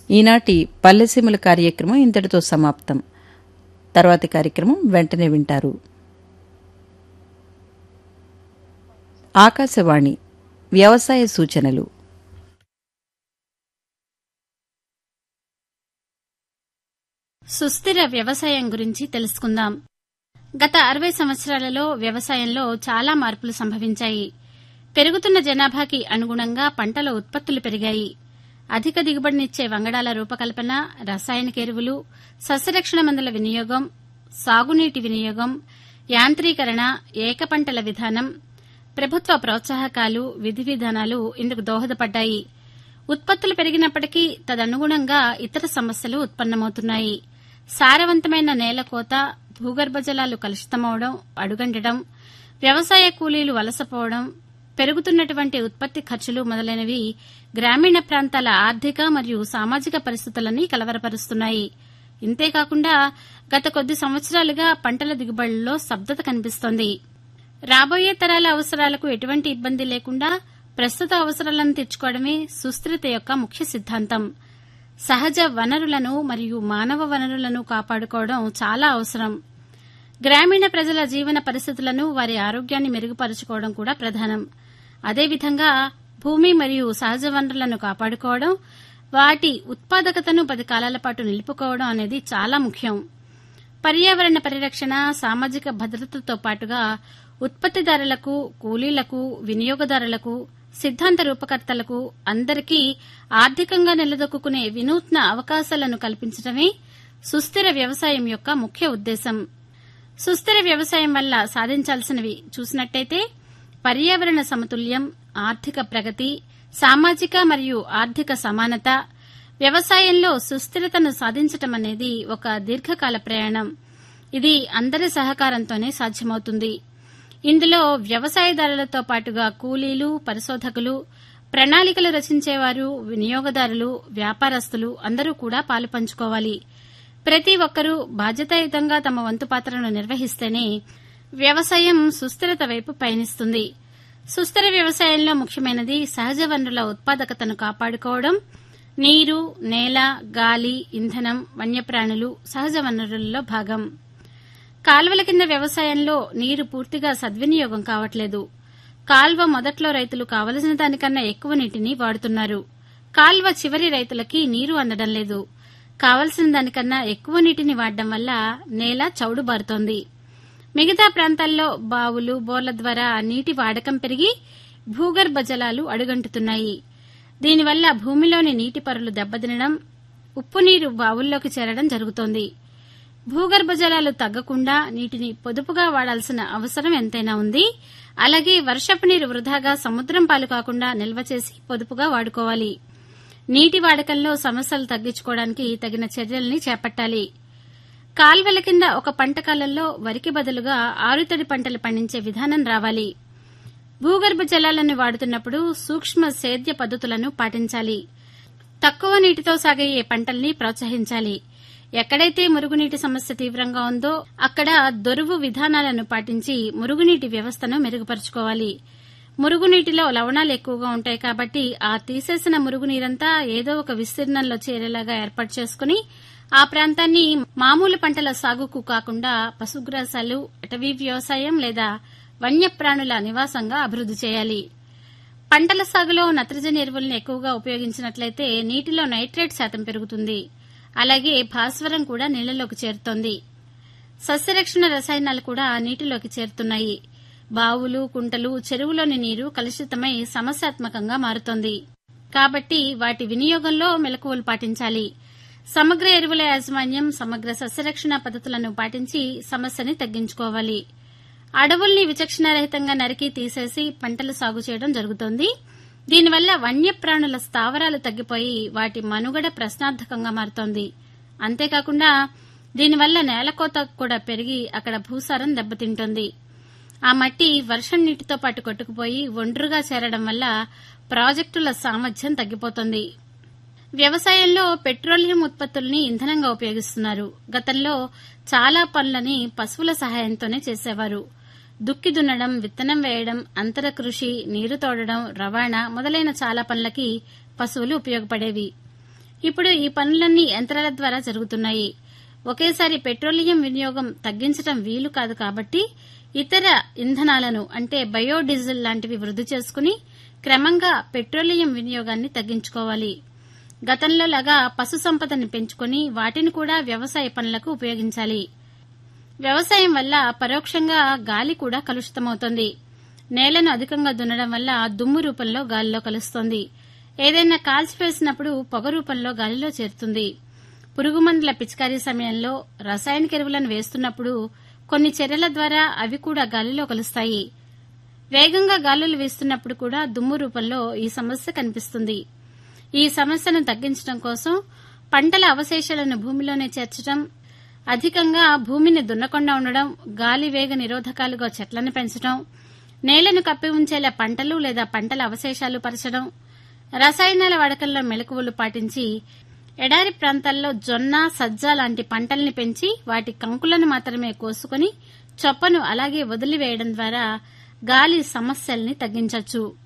ఈనాటి పల్లెసీమల కార్యక్రమం ఇంతటితో సమాప్తం తర్వాతి కార్యక్రమం వెంటనే వింటారు ఆకాశవాణి వ్యవసాయ సూచనలు సుస్థిర వ్యవసాయం గురించి తెలుసుకుందాం గత అరవై సంవత్సరాలలో వ్యవసాయంలో చాలా మార్పులు సంభవించాయి పెరుగుతున్న జనాభాకి అనుగుణంగా పంటల ఉత్పత్తులు పెరిగాయి అధిక దిగుబడినిచ్చే వంగడాల రూపకల్పన రసాయనిక ఎరువులు సస్యరక్షణ మందుల వినియోగం సాగునీటి వినియోగం యాంత్రీకరణ ఏక పంటల విధానం ప్రభుత్వ ప్రోత్సాహకాలు విధి విధానాలు ఇందుకు దోహదపడ్డాయి ఉత్పత్తులు పెరిగినప్పటికీ తదనుగుణంగా ఇతర సమస్యలు ఉత్పన్నమవుతున్నాయి సారవంతమైన నేల కోత భూగర్భ జలాలు కలుషితమవడం అడుగంటడం వ్యవసాయ కూలీలు వలసపోవడం పెరుగుతున్నటువంటి ఉత్పత్తి ఖర్చులు మొదలైనవి గ్రామీణ ప్రాంతాల ఆర్థిక మరియు సామాజిక పరిస్థితులని కలవరపరుస్తున్నాయి ఇంతేకాకుండా గత కొద్ది సంవత్సరాలుగా పంటల దిగుబడుల్లో స్తబ్దత కనిపిస్తోంది రాబోయే తరాల అవసరాలకు ఎటువంటి ఇబ్బంది లేకుండా ప్రస్తుత అవసరాలను తీర్చుకోవడమే సుస్థిరత యొక్క ముఖ్య సిద్ధాంతం సహజ వనరులను మరియు మానవ వనరులను కాపాడుకోవడం చాలా అవసరం గ్రామీణ ప్రజల జీవన పరిస్థితులను వారి ఆరోగ్యాన్ని మెరుగుపరుచుకోవడం కూడా ప్రధానం అదేవిధంగా భూమి మరియు సహజ వనరులను కాపాడుకోవడం వాటి ఉత్పాదకతను పది కాలాల పాటు నిలుపుకోవడం అనేది చాలా ముఖ్యం పర్యావరణ పరిరక్షణ సామాజిక భద్రతతో పాటుగా ఉత్పత్తిదారులకు కూలీలకు వినియోగదారులకు సిద్ధాంత రూపకర్తలకు అందరికీ ఆర్థికంగా నిలదొక్కునే వినూత్న అవకాశాలను కల్పించడమే సుస్థిర వ్యవసాయం యొక్క ముఖ్య ఉద్దేశం సుస్థిర వ్యవసాయం వల్ల సాధించాల్సినవి చూసినట్టయితే పర్యావరణ సమతుల్యం ఆర్థిక ప్రగతి సామాజిక మరియు ఆర్థిక సమానత వ్యవసాయంలో సుస్థిరతను సాధించటం అనేది ఒక దీర్ఘకాల ప్రయాణం ఇది అందరి సహకారంతోనే సాధ్యమవుతుంది ఇందులో వ్యవసాయదారులతో పాటుగా కూలీలు పరిశోధకులు ప్రణాళికలు రచించేవారు వినియోగదారులు వ్యాపారస్తులు అందరూ కూడా పాలు పంచుకోవాలి ప్రతి ఒక్కరూ బాధ్యతాయుతంగా తమ వంతు పాత్రను నిర్వహిస్తేనే వ్యవసాయం సుస్థిరత వైపు పయనిస్తుంది సుస్థిర వ్యవసాయంలో ముఖ్యమైనది సహజ వనరుల ఉత్పాదకతను కాపాడుకోవడం నీరు నేల గాలి ఇంధనం వన్యప్రాణులు సహజ వనరులలో భాగం కాల్వల కింద వ్యవసాయంలో నీరు పూర్తిగా సద్వినియోగం కావట్లేదు కాల్వ మొదట్లో రైతులు కావలసిన దానికన్నా ఎక్కువ నీటిని వాడుతున్నారు కాల్వ చివరి రైతులకి నీరు అందడం లేదు కావలసిన దానికన్నా ఎక్కువ నీటిని వాడడం వల్ల నేల చౌడుబారుతోంది మిగతా ప్రాంతాల్లో బావులు బోర్ల ద్వారా నీటి వాడకం పెరిగి భూగర్భ జలాలు అడుగంటుతున్నాయి దీనివల్ల భూమిలోని నీటి పొరలు దెబ్బతినడం ఉప్పు నీరు బావుల్లోకి చేరడం జరుగుతోంది భూగర్భ జలాలు తగ్గకుండా నీటిని పొదుపుగా వాడాల్సిన అవసరం ఎంతైనా ఉంది అలాగే వర్షపు నీరు వృధాగా సముద్రం పాలు కాకుండా నిల్వ చేసి పొదుపుగా వాడుకోవాలి నీటి వాడకంలో సమస్యలు తగ్గించుకోవడానికి తగిన చర్యల్ని చేపట్టాలి కాల్వల కింద ఒక పంట కాలంలో వరికి బదులుగా ఆరుతడి పంటలు పండించే విధానం రావాలి భూగర్భ జలాలను వాడుతున్నప్పుడు సూక్ష్మ సేద్య పద్ధతులను పాటించాలి తక్కువ నీటితో సాగే ఏ పంటల్ని ప్రోత్సహించాలి ఎక్కడైతే మురుగునీటి సమస్య తీవ్రంగా ఉందో అక్కడ దొరువు విధానాలను పాటించి మురుగునీటి వ్యవస్థను మెరుగుపరుచుకోవాలి మురుగునీటిలో లవణాలు ఎక్కువగా ఉంటాయి కాబట్టి ఆ తీసేసిన మురుగునీరంతా ఏదో ఒక విస్తీర్ణంలో చేరేలాగా ఏర్పాటు చేసుకుని ఆ ప్రాంతాన్ని మామూలు పంటల సాగుకు కాకుండా పశుగ్రాసాలు అటవీ వ్యవసాయం లేదా వన్యప్రాణుల నివాసంగా అభివృద్ది చేయాలి పంటల సాగులో నత్రజని ఎరువులను ఎక్కువగా ఉపయోగించినట్లయితే నీటిలో నైట్రేట్ శాతం పెరుగుతుంది అలాగే భాస్వరం కూడా నీళ్లలోకి చేరుతోంది సస్యరక్షణ రసాయనాలు కూడా నీటిలోకి చేరుతున్నాయి బావులు కుంటలు చెరువులోని నీరు కలుషితమై సమస్యాత్మకంగా మారుతోంది కాబట్టి వాటి వినియోగంలో మెలకువలు పాటించాలి సమగ్ర ఎరువుల యాజమాన్యం సమగ్ర సస్యరక్షణ పద్ధతులను పాటించి సమస్యని తగ్గించుకోవాలి అడవుల్ని విచక్షణారహితంగా నరికి తీసేసి పంటలు సాగు చేయడం జరుగుతోంది దీనివల్ల వన్యప్రాణుల స్థావరాలు తగ్గిపోయి వాటి మనుగడ ప్రశ్నార్థకంగా మారుతోంది అంతేకాకుండా దీనివల్ల నేలకోత కూడా పెరిగి అక్కడ భూసారం దెబ్బతింటోంది ఆ మట్టి వర్షం నీటితో పాటు కొట్టుకుపోయి ఒండ్రుగా చేరడం వల్ల ప్రాజెక్టుల సామర్థ్యం తగ్గిపోతోంది వ్యవసాయంలో పెట్రోలియం ఉత్పత్తుల్ని ఇంధనంగా ఉపయోగిస్తున్నారు గతంలో చాలా పనులని పశువుల సహాయంతోనే చేసేవారు దుక్కి దున్నడం విత్తనం వేయడం అంతర కృషి నీరు తోడడం రవాణా మొదలైన చాలా పనులకి పశువులు ఉపయోగపడేవి ఇప్పుడు ఈ పనులన్నీ యంత్రాల ద్వారా జరుగుతున్నాయి ఒకేసారి పెట్రోలియం వినియోగం తగ్గించడం వీలు కాదు కాబట్టి ఇతర ఇంధనాలను అంటే బయోడీజిల్ లాంటివి వృద్ధి చేసుకుని క్రమంగా పెట్రోలియం వినియోగాన్ని తగ్గించుకోవాలి గతంలో లాగా పశు సంపదను పెంచుకొని వాటిని కూడా వ్యవసాయ పనులకు ఉపయోగించాలి వ్యవసాయం వల్ల పరోక్షంగా గాలి కూడా కలుషితమవుతోంది నేలను అధికంగా దున్నడం వల్ల దుమ్ము రూపంలో గాలిలో కలుస్తోంది ఏదైనా కాల్చివేసినప్పుడు పొగ రూపంలో గాలిలో చేరుతుంది పురుగుమందుల పిచికారీ సమయంలో రసాయనిక ఎరువులను వేస్తున్నప్పుడు కొన్ని చర్యల ద్వారా అవి కూడా గాలిలో కలుస్తాయి వేగంగా గాలులు వీస్తున్నప్పుడు కూడా దుమ్ము రూపంలో ఈ సమస్య కనిపిస్తుంది ఈ సమస్యను తగ్గించడం కోసం పంటల అవశేషాలను భూమిలోనే చేర్చడం అధికంగా భూమిని దున్నకుండా ఉండడం గాలి వేగ నిరోధకాలుగా చెట్లను పెంచడం నేలను కప్పి ఉంచేలా పంటలు లేదా పంటల అవశేషాలు పరచడం రసాయనాల వాడకంలో మెలకువలు పాటించి ఎడారి ప్రాంతాల్లో జొన్న సజ్జ లాంటి పంటల్ని పెంచి వాటి కంకులను మాత్రమే కోసుకుని చొప్పను అలాగే వదిలివేయడం ద్వారా గాలి సమస్యల్ని తగ్గించవచ్చు